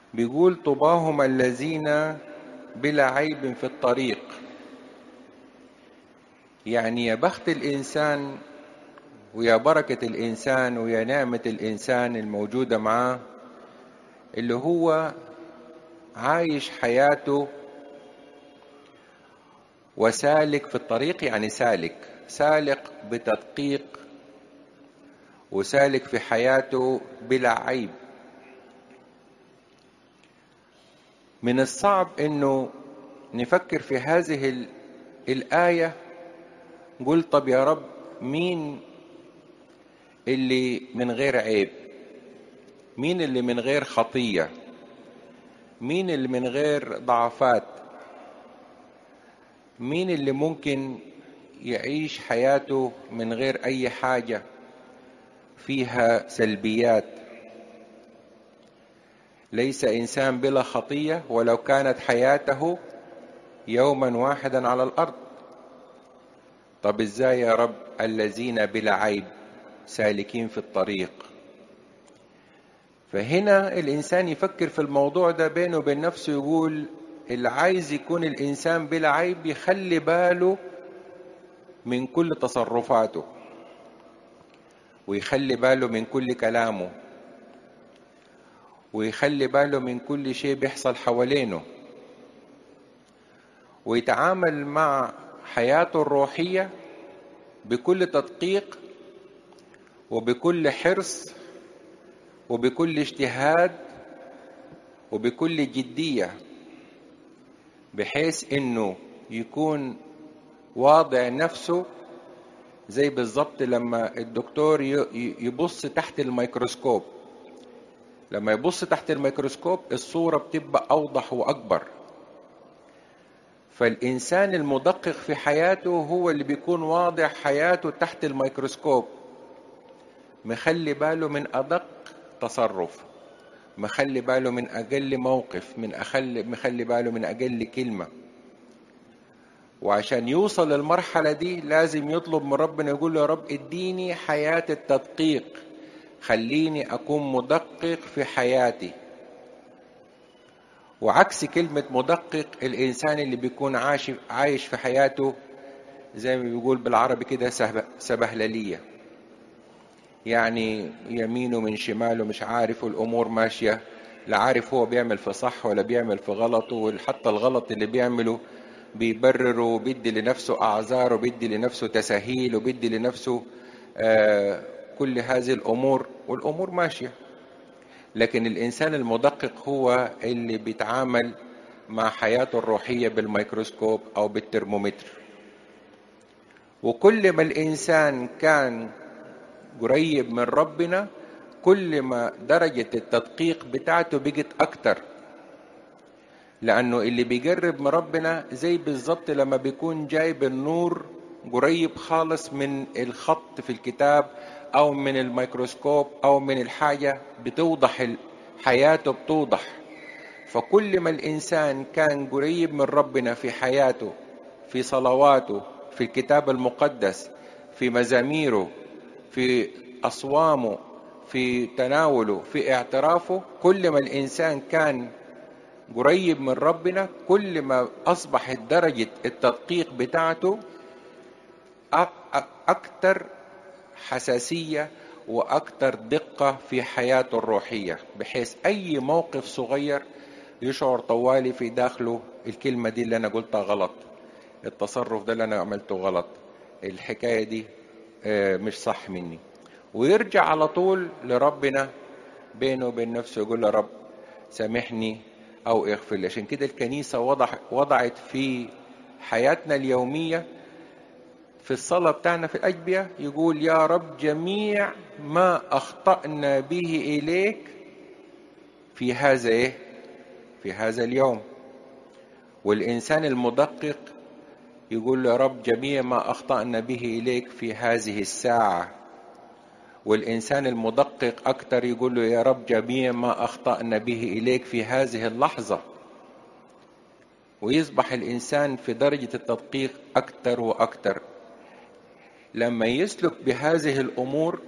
بيقول طباهم الذين بلا عيب في الطريق يعني يا بخت الإنسان ويا بركة الإنسان ويا نعمة الإنسان الموجودة معاه اللي هو عايش حياته وسالك في الطريق يعني سالك سالك بتدقيق وسالك في حياته بلا عيب من الصعب انه نفكر في هذه الآية قل طب يا رب مين اللي من غير عيب مين اللي من غير خطية مين اللي من غير ضعفات مين اللي ممكن يعيش حياته من غير أي حاجة فيها سلبيات ليس إنسان بلا خطية ولو كانت حياته يوما واحدا على الأرض طب إزاي يا رب الذين بلا عيب سالكين في الطريق فهنا الإنسان يفكر في الموضوع ده بينه وبين نفسه يقول اللي عايز يكون الإنسان بلا عيب يخلي باله من كل تصرفاته ويخلي باله من كل كلامه ويخلي باله من كل شيء بيحصل حوالينه ويتعامل مع حياته الروحية بكل تدقيق وبكل حرص وبكل اجتهاد وبكل جدية بحيث انه يكون واضع نفسه زي بالظبط لما الدكتور يبص تحت الميكروسكوب لما يبص تحت الميكروسكوب الصورة بتبقى أوضح وأكبر فالإنسان المدقق في حياته هو اللي بيكون واضح حياته تحت الميكروسكوب مخلي باله من أدق تصرف مخلي باله من أقل موقف من أخل مخلي باله من أقل كلمة وعشان يوصل للمرحلة دي لازم يطلب من ربنا يقول له يا رب اديني حياة التدقيق خليني أكون مدقق في حياتي وعكس كلمة مدقق الإنسان اللي بيكون عايش عايش في حياته زي ما بيقول بالعربي كده سبهللية يعني يمينه من شماله مش عارف والأمور ماشية لا عارف هو بيعمل في صح ولا بيعمل في غلط وحتى الغلط اللي بيعمله بيبرره وبيدي لنفسه أعذار وبيدي لنفسه تساهيل وبيدي لنفسه آه كل هذه الأمور والأمور ماشية لكن الإنسان المدقق هو اللي بيتعامل مع حياته الروحية بالميكروسكوب أو بالترمومتر وكل ما الإنسان كان قريب من ربنا كل ما درجة التدقيق بتاعته بقت أكتر لأنه اللي بيقرب من ربنا زي بالظبط لما بيكون جايب النور قريب خالص من الخط في الكتاب أو من الميكروسكوب أو من الحاجة بتوضح حياته بتوضح فكل ما الإنسان كان قريب من ربنا في حياته في صلواته في الكتاب المقدس في مزاميره في أصوامه في تناوله في اعترافه كل ما الإنسان كان قريب من ربنا كل ما أصبحت درجة التدقيق بتاعته أكثر حساسية وأكثر دقة في حياته الروحية بحيث أي موقف صغير يشعر طوالي في داخله الكلمة دي اللي أنا قلتها غلط التصرف ده اللي أنا عملته غلط الحكاية دي مش صح مني ويرجع على طول لربنا بينه وبين نفسه يقول له رب سامحني أو اغفر لي عشان كده الكنيسة وضع وضعت في حياتنا اليومية في الصلاة بتاعنا في الأجبية يقول يا رب جميع ما أخطأنا به إليك في هذا إيه؟ في هذا اليوم والإنسان المدقق يقول يا رب جميع ما أخطأنا به إليك في هذه الساعة والإنسان المدقق أكثر يقول له يا رب جميع ما أخطأنا به إليك في هذه اللحظة ويصبح الإنسان في درجة التدقيق أكثر وأكثر لما يسلك بهذه الامور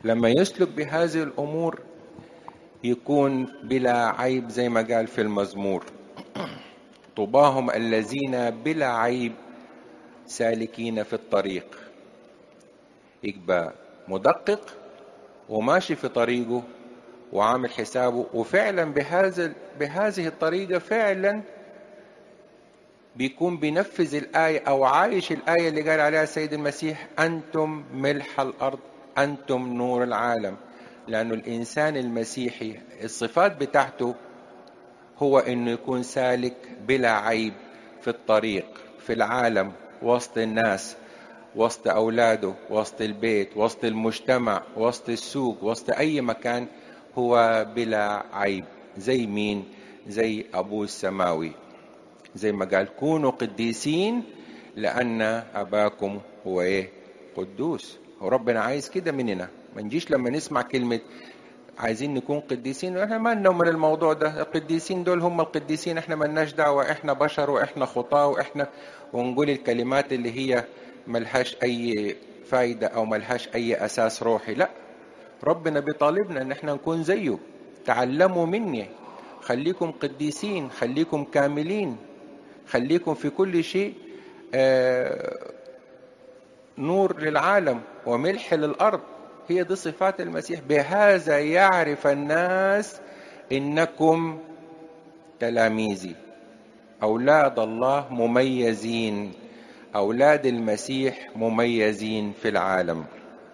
لما يسلك بهذه الأمور يكون بلا عيب زي ما قال في المزمور طوباهم الذين بلا عيب سالكين في الطريق يبقى مدقق وماشي في طريقه وعامل حسابه وفعلا بهذا بهذه الطريقة فعلا بيكون بينفذ الآية أو عايش الآية اللي قال عليها السيد المسيح أنتم ملح الأرض أنتم نور العالم لأنه الإنسان المسيحي الصفات بتاعته هو إنه يكون سالك بلا عيب في الطريق في العالم وسط الناس وسط أولاده وسط البيت وسط المجتمع وسط السوق وسط أي مكان هو بلا عيب زي مين زي أبوه السماوي زي ما قال كونوا قديسين لأن أباكم هو إيه قدوس وربنا عايز كده مننا ما نجيش لما نسمع كلمة عايزين نكون قديسين احنا ما لنا من الموضوع ده القديسين دول هم القديسين احنا ملناش دعوة احنا بشر واحنا خطاة واحنا ونقول الكلمات اللي هي ملهاش اي فايدة او ملهاش اي اساس روحي لا ربنا بيطالبنا ان احنا نكون زيه تعلموا مني خليكم قديسين خليكم كاملين خليكم في كل شيء آه نور للعالم وملح للارض هي دي صفات المسيح بهذا يعرف الناس انكم تلاميذي اولاد الله مميزين اولاد المسيح مميزين في العالم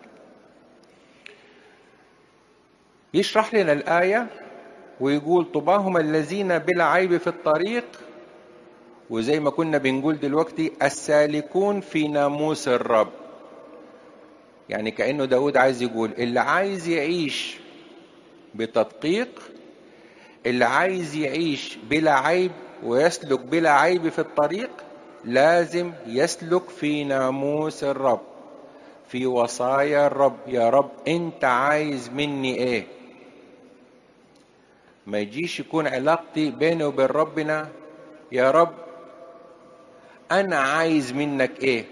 يشرح لنا الايه ويقول طباهم الذين بلا عيب في الطريق وزي ما كنا بنقول دلوقتي السالكون في ناموس الرب يعني كأنه داود عايز يقول اللي عايز يعيش بتدقيق اللي عايز يعيش بلا عيب ويسلك بلا عيب في الطريق لازم يسلك في ناموس الرب في وصايا الرب يا رب انت عايز مني ايه ما يجيش يكون علاقتي بيني وبين ربنا يا رب انا عايز منك ايه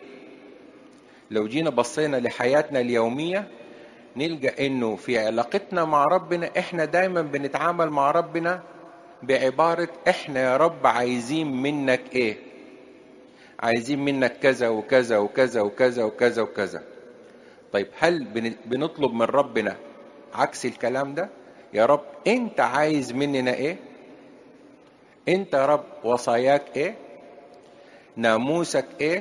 لو جينا بصينا لحياتنا اليومية نلقى انه في علاقتنا مع ربنا احنا دايما بنتعامل مع ربنا بعبارة احنا يا رب عايزين منك ايه عايزين منك كذا وكذا وكذا وكذا وكذا وكذا طيب هل بنطلب من ربنا عكس الكلام ده يا رب انت عايز مننا ايه انت يا رب وصاياك ايه ناموسك ايه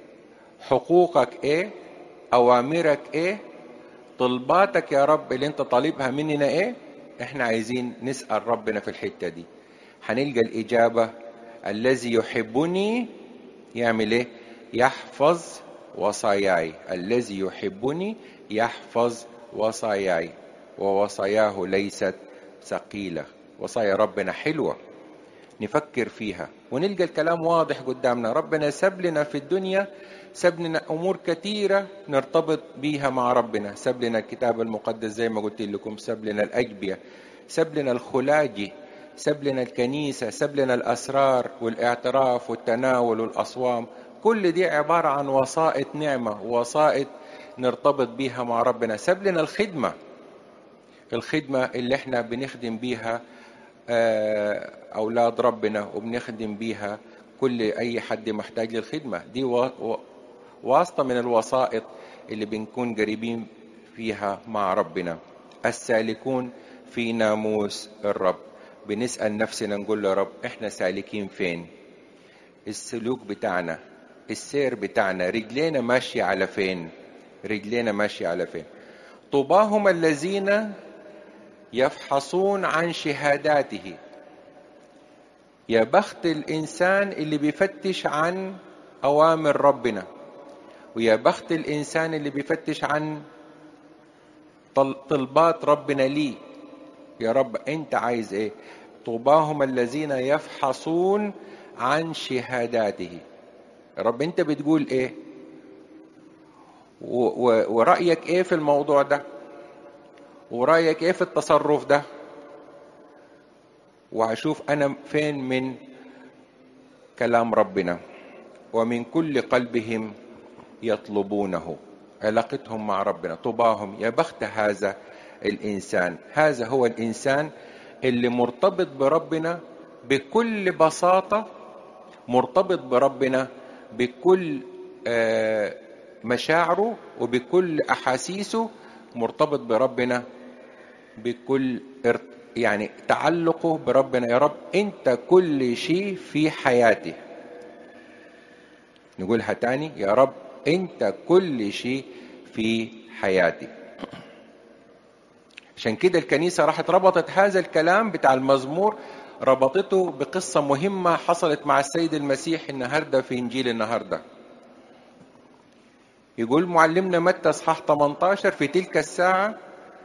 حقوقك ايه اوامرك ايه طلباتك يا رب اللي انت طالبها مننا ايه احنا عايزين نسال ربنا في الحته دي هنلقى الاجابه الذي يحبني يعمل ايه يحفظ وصاياي الذي يحبني يحفظ وصاياي ووصاياه ليست ثقيله وصايا ربنا حلوه نفكر فيها ونلقى الكلام واضح قدامنا ربنا ساب لنا في الدنيا ساب لنا امور كثيره نرتبط بيها مع ربنا ساب لنا الكتاب المقدس زي ما قلت لكم ساب لنا الاجبيه ساب لنا الخلاجي ساب لنا الكنيسه ساب لنا الاسرار والاعتراف والتناول والاصوام كل دي عباره عن وسائط نعمه وسائط نرتبط بيها مع ربنا ساب لنا الخدمه الخدمه اللي احنا بنخدم بيها اولاد ربنا وبنخدم بيها كل اي حد محتاج للخدمه دي واسطه من الوسائط اللي بنكون قريبين فيها مع ربنا السالكون في ناموس الرب بنسال نفسنا نقول له يا رب احنا سالكين فين السلوك بتاعنا السير بتاعنا رجلينا ماشيه على فين رجلينا ماشيه على فين طوباهم الذين يفحصون عن شهاداته يا بخت الانسان اللي بيفتش عن اوامر ربنا ويا بخت الانسان اللي بيفتش عن طلبات ربنا ليه يا رب انت عايز ايه طوباهم الذين يفحصون عن شهاداته يا رب انت بتقول ايه و- و- ورأيك ايه في الموضوع ده ورأيك ايه في التصرف ده وهشوف انا فين من كلام ربنا ومن كل قلبهم يطلبونه علاقتهم مع ربنا طوباهم يا بخت هذا الإنسان هذا هو الإنسان اللي مرتبط بربنا بكل بساطة مرتبط بربنا بكل مشاعره وبكل أحاسيسه مرتبط بربنا بكل يعني تعلقه بربنا يا رب أنت كل شيء في حياتي نقولها تاني يا رب أنت كل شيء في حياتي عشان كده الكنيسة راحت ربطت هذا الكلام بتاع المزمور ربطته بقصة مهمة حصلت مع السيد المسيح النهاردة في إنجيل النهاردة يقول معلمنا متى اصحاح 18 في تلك الساعة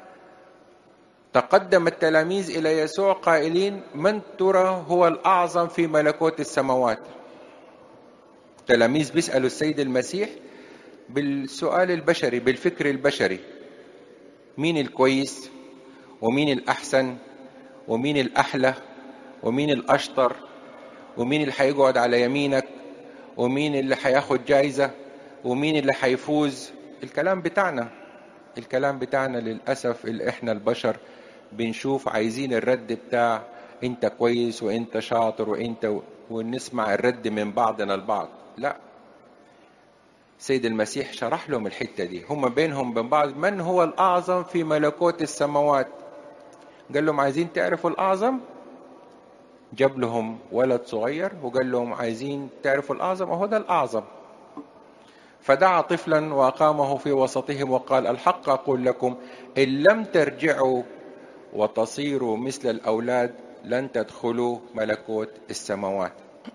تقدم التلاميذ إلى يسوع قائلين من ترى هو الأعظم في ملكوت السماوات التلاميذ بيسألوا السيد المسيح بالسؤال البشري بالفكر البشري مين الكويس ومين الأحسن ومين الأحلى ومين الأشطر ومين اللي هيقعد على يمينك ومين اللي هياخد جايزة ومين اللي هيفوز الكلام بتاعنا الكلام بتاعنا للأسف اللي احنا البشر بنشوف عايزين الرد بتاع انت كويس وانت شاطر وانت ونسمع الرد من بعضنا البعض لا سيد المسيح شرح لهم الحتة دي هم بينهم بين بعض من هو الأعظم في ملكوت السماوات قال لهم عايزين تعرفوا الأعظم جاب لهم ولد صغير وقال لهم عايزين تعرفوا الأعظم وهو ده الأعظم فدعا طفلا وأقامه في وسطهم وقال الحق أقول لكم إن لم ترجعوا وتصيروا مثل الأولاد لن تدخلوا ملكوت السماوات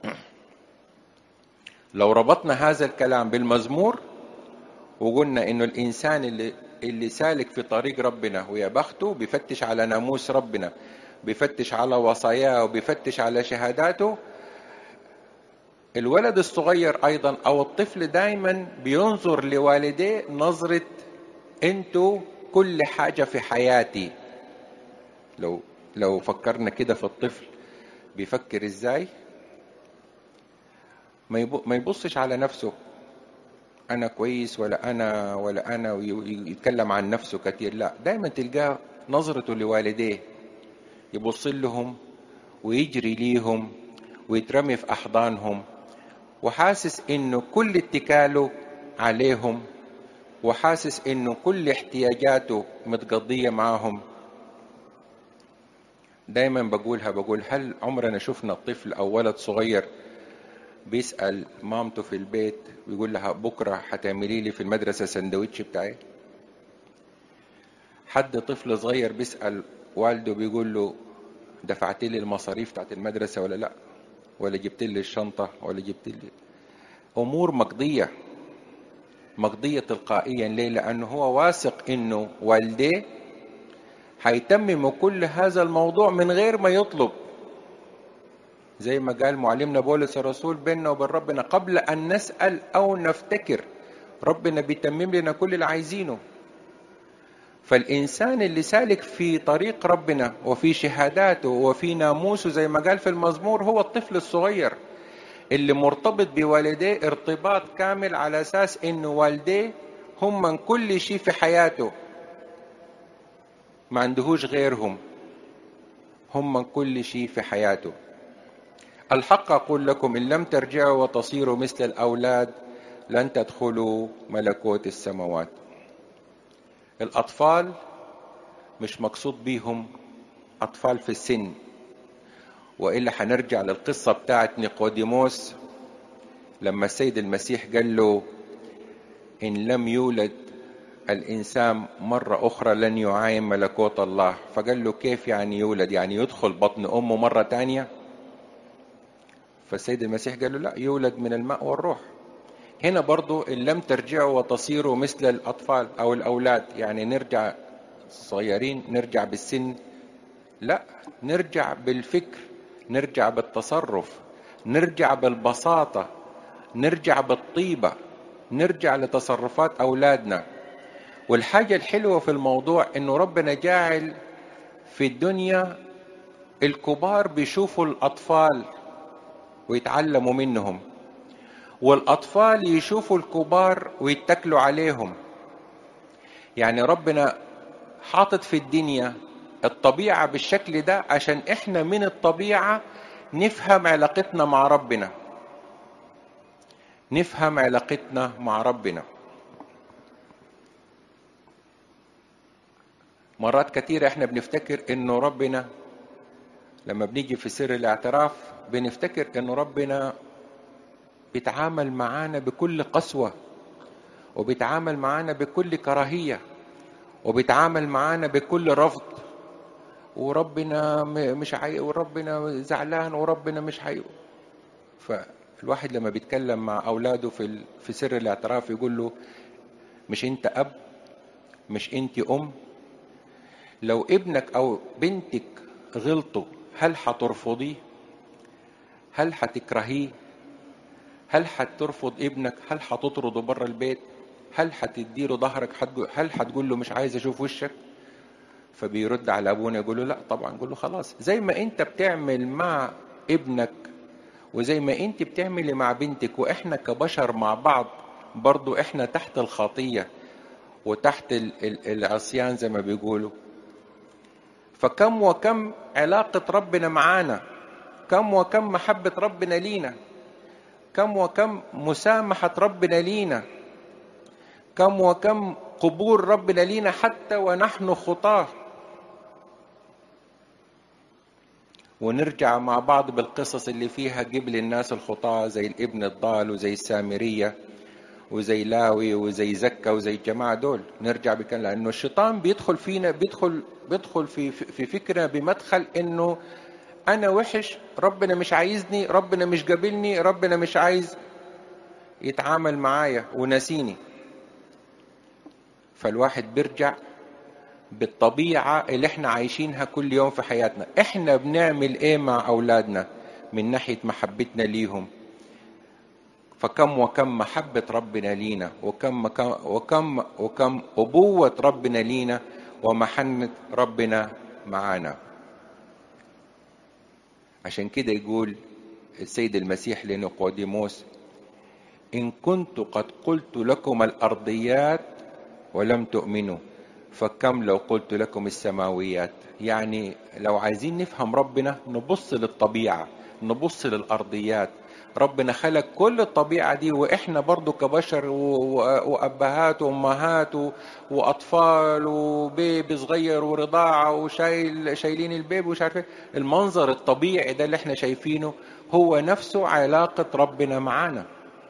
لو ربطنا هذا الكلام بالمزمور وقلنا انه الانسان اللي اللي سالك في طريق ربنا ويا بخته بيفتش على ناموس ربنا بيفتش على وصاياه وبيفتش على شهاداته الولد الصغير ايضا او الطفل دايما بينظر لوالديه نظره انتوا كل حاجه في حياتي لو لو فكرنا كده في الطفل بيفكر ازاي ما يبصش على نفسه انا كويس ولا انا ولا انا ويتكلم عن نفسه كتير لا دايما تلقاه نظرته لوالديه يبص لهم ويجري ليهم ويترمي في احضانهم وحاسس انه كل اتكاله عليهم وحاسس انه كل احتياجاته متقضيه معاهم دايما بقولها بقول هل عمرنا شفنا طفل او ولد صغير بيسأل مامته في البيت ويقول لها بكرة هتعملي لي في المدرسة سندوتش بتاعي حد طفل صغير بيسأل والده بيقول له دفعت لي المصاريف بتاعت المدرسة ولا لا ولا جبت لي الشنطة ولا جبت لي أمور مقضية مقضية تلقائيا ليه لأنه هو واثق إنه والديه هيتمموا كل هذا الموضوع من غير ما يطلب زي ما قال معلمنا بولس الرسول بيننا وبين ربنا قبل أن نسأل أو نفتكر ربنا بيتمم لنا كل اللي عايزينه فالإنسان اللي سالك في طريق ربنا وفي شهاداته وفي ناموسه زي ما قال في المزمور هو الطفل الصغير اللي مرتبط بوالديه ارتباط كامل على أساس إنه والديه هم من كل شيء في حياته ما عندهوش غيرهم هم من كل شيء في حياته الحق أقول لكم إن لم ترجعوا وتصيروا مثل الأولاد لن تدخلوا ملكوت السماوات الأطفال مش مقصود بيهم أطفال في السن وإلا هنرجع للقصة بتاعت نيقوديموس لما السيد المسيح قال له إن لم يولد الإنسان مرة أخرى لن يعاين ملكوت الله فقال له كيف يعني يولد يعني يدخل بطن أمه مرة تانية فالسيد المسيح قال له لا يولد من الماء والروح هنا برضو إن لم ترجعوا وتصيروا مثل الأطفال أو الأولاد يعني نرجع صغيرين نرجع بالسن لا نرجع بالفكر نرجع بالتصرف نرجع بالبساطة نرجع بالطيبة نرجع لتصرفات أولادنا والحاجة الحلوة في الموضوع إنه ربنا جاعل في الدنيا الكبار بيشوفوا الأطفال ويتعلموا منهم والأطفال يشوفوا الكبار ويتكلوا عليهم يعني ربنا حاطط في الدنيا الطبيعة بالشكل ده عشان احنا من الطبيعة نفهم علاقتنا مع ربنا نفهم علاقتنا مع ربنا مرات كتيرة احنا بنفتكر انه ربنا لما بنيجي في سر الاعتراف بنفتكر انه ربنا بيتعامل معانا بكل قسوة وبيتعامل معانا بكل كراهية وبيتعامل معانا بكل رفض وربنا مش عاي... وربنا زعلان وربنا مش حي فالواحد لما بيتكلم مع اولاده في ال... في سر الاعتراف يقول له مش انت اب مش انت ام لو ابنك او بنتك غلطوا هل هترفضيه هل هتكرهيه هل هترفض ابنك هل هتطرده بره البيت هل هتديله ظهرك هل هتقول له مش عايز اشوف وشك فبيرد على ابونا يقول له لا طبعا يقول له خلاص زي ما انت بتعمل مع ابنك وزي ما انت بتعملي مع بنتك واحنا كبشر مع بعض برضو احنا تحت الخطيه وتحت العصيان زي ما بيقولوا فكم وكم علاقة ربنا معانا كم وكم محبة ربنا لينا كم وكم مسامحة ربنا لينا كم وكم قبول ربنا لينا حتى ونحن خطاه ونرجع مع بعض بالقصص اللي فيها جبل الناس الخطاة زي الابن الضال وزي السامرية وزي لاوي وزي زكا وزي الجماعة دول نرجع بكلام لأنه الشيطان بيدخل فينا بيدخل بيدخل في في فكرة بمدخل إنه أنا وحش ربنا مش عايزني ربنا مش قابلني ربنا مش عايز يتعامل معايا وناسيني فالواحد بيرجع بالطبيعة اللي احنا عايشينها كل يوم في حياتنا احنا بنعمل ايه مع اولادنا من ناحية محبتنا ليهم فكم وكم محبة ربنا لينا وكم وكم وكم أبوة ربنا لينا ومحنة ربنا معانا عشان كده يقول السيد المسيح لنقوديموس إن كنت قد قلت لكم الأرضيات ولم تؤمنوا فكم لو قلت لكم السماويات يعني لو عايزين نفهم ربنا نبص للطبيعة نبص للأرضيات ربنا خلق كل الطبيعة دي وإحنا برضو كبشر وأبهات وأمهات وأطفال وبيبي صغير ورضاعة وشايل شايلين البيبي ومش عارف المنظر الطبيعي ده اللي إحنا شايفينه هو نفسه علاقة ربنا معانا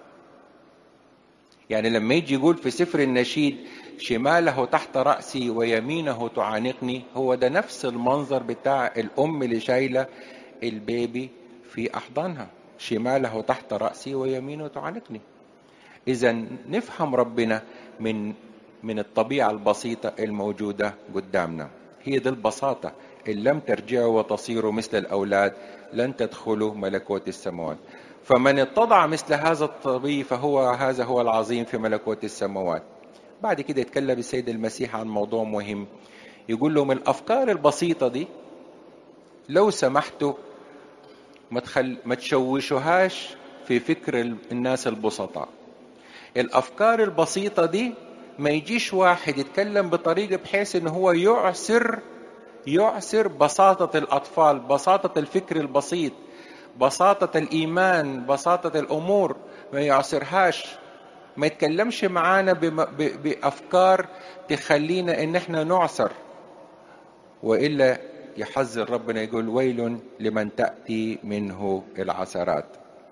يعني لما يجي يقول في سفر النشيد شماله تحت رأسي ويمينه تعانقني هو ده نفس المنظر بتاع الأم اللي شايلة البيبي في أحضانها شماله تحت رأسي ويمينه تعانقني إذا نفهم ربنا من من الطبيعة البسيطة الموجودة قدامنا هي دي البساطة إن لم ترجعوا وتصيروا مثل الأولاد لن تدخلوا ملكوت السماوات فمن اتضع مثل هذا الطبي فهو هذا هو العظيم في ملكوت السماوات بعد كده يتكلم السيد المسيح عن موضوع مهم يقول لهم الافكار البسيطه دي لو سمحتوا ما تخل... ما تشوشوهاش في فكر الناس البسطاء الافكار البسيطه دي ما يجيش واحد يتكلم بطريقه بحيث ان هو يعسر يعسر بساطه الاطفال بساطه الفكر البسيط بساطه الايمان بساطه الامور ما يعسرهاش ما يتكلمش معانا بافكار تخلينا ان احنا نعسر والا يحذر ربنا يقول ويل لمن تاتي منه العثرات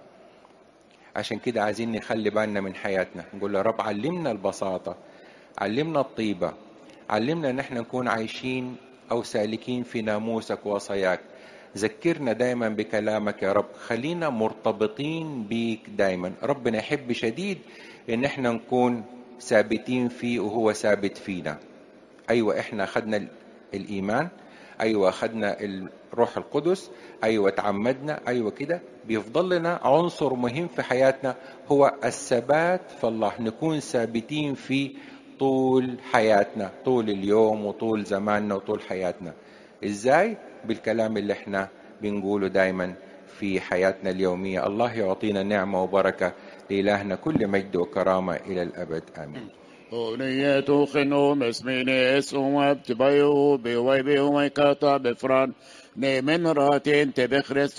عشان كده عايزين نخلي بالنا من حياتنا نقول يا رب علمنا البساطه علمنا الطيبه علمنا ان احنا نكون عايشين او سالكين في ناموسك ووصاياك ذكرنا دايما بكلامك يا رب خلينا مرتبطين بيك دايما ربنا يحب شديد ان احنا نكون ثابتين فيه وهو ثابت فينا ايوه احنا اخذنا الايمان ايوه اخذنا الروح القدس ايوه تعمدنا ايوه كده بيفضل لنا عنصر مهم في حياتنا هو الثبات في الله نكون ثابتين فيه طول حياتنا طول اليوم وطول زماننا وطول حياتنا ازاي بالكلام اللي احنا بنقوله دايما في حياتنا اليومية الله يعطينا نعمة وبركة لإلهنا كل مجد وكرامة إلى الأبد آمين ونيتو خنو مسمينيس ومبتبيو بيوي بيوي كاتا بفران نيمن راتين تبخرس